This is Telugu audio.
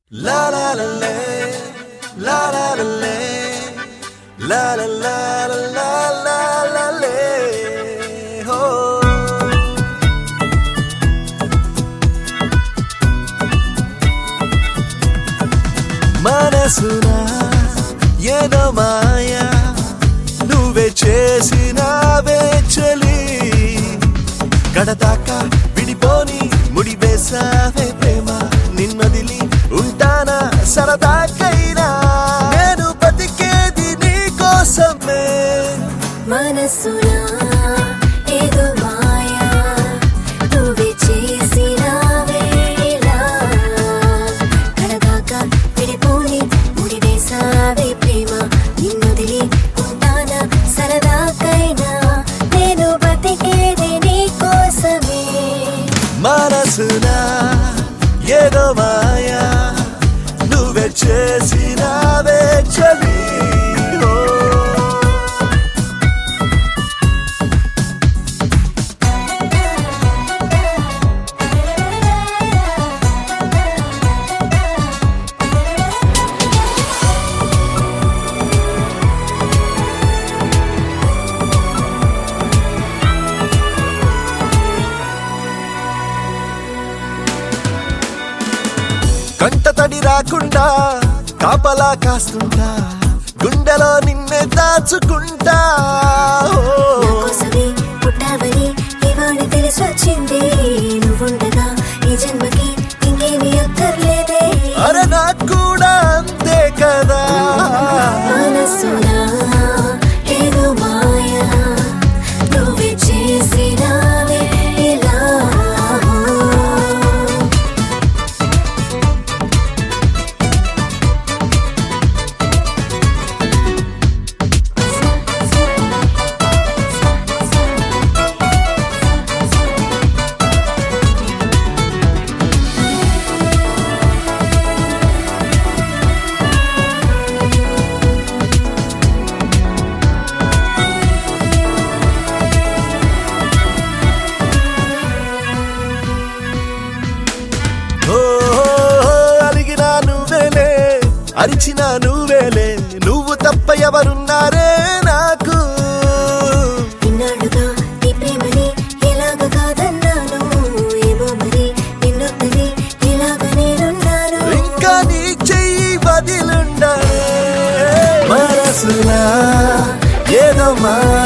La la la la, la la la la, la la la la la la la la. Oh. మనసున ఏదో మాయా నువ్వే చేసినావే చలి గడదాకా విడిపోని ముడి వేసావే ప్రేమ నిన్నదిలి ఉంటానా సరదాకైనా నేను బతికేది నీ కోసమే మనసునా ఏదో మాయా నువ్వే చేసినావే ఇలా కడదాకా విడిపోని ముడివేసావే ప్రేమ నిన్నొదిలి ఉంటానా సరదాకైనా నేను బతికేది నీ కోసమే మనసున ఏదో మాయా నువ్వే చేసినావే చలి ఓ. కంట తడి రాకుండా కాపలా కాస్తుంటా గుండెలో నిన్నే దాచుకుంటా ఓ. కోసమే పుట్టావని ఇవాళ తెలిసొచ్చింది నువ్వుండగా ఈ జన్మకి ఇంకేమీ అక్కర్లేదే అరే నాకు కూడా అంతే కదా మనసునా ఏదో మాయా నువ్వే చేసినావే ఇలా ఓ, అలిగినా నువ్వేలే అరిచినా నువ్వేలే నువ్వు తప్ప ఎవరున్నారే నాకు ఇన్నాళ్ళుగా నీ ప్రేమని ఎలాగ కాదన్నాను ఏమో మరి నిన్నొద్దని ఇలాగ నేనున్నాను ఇంకా నీ చెయ్యి వదిలుండలే మనసులా ఏదో మా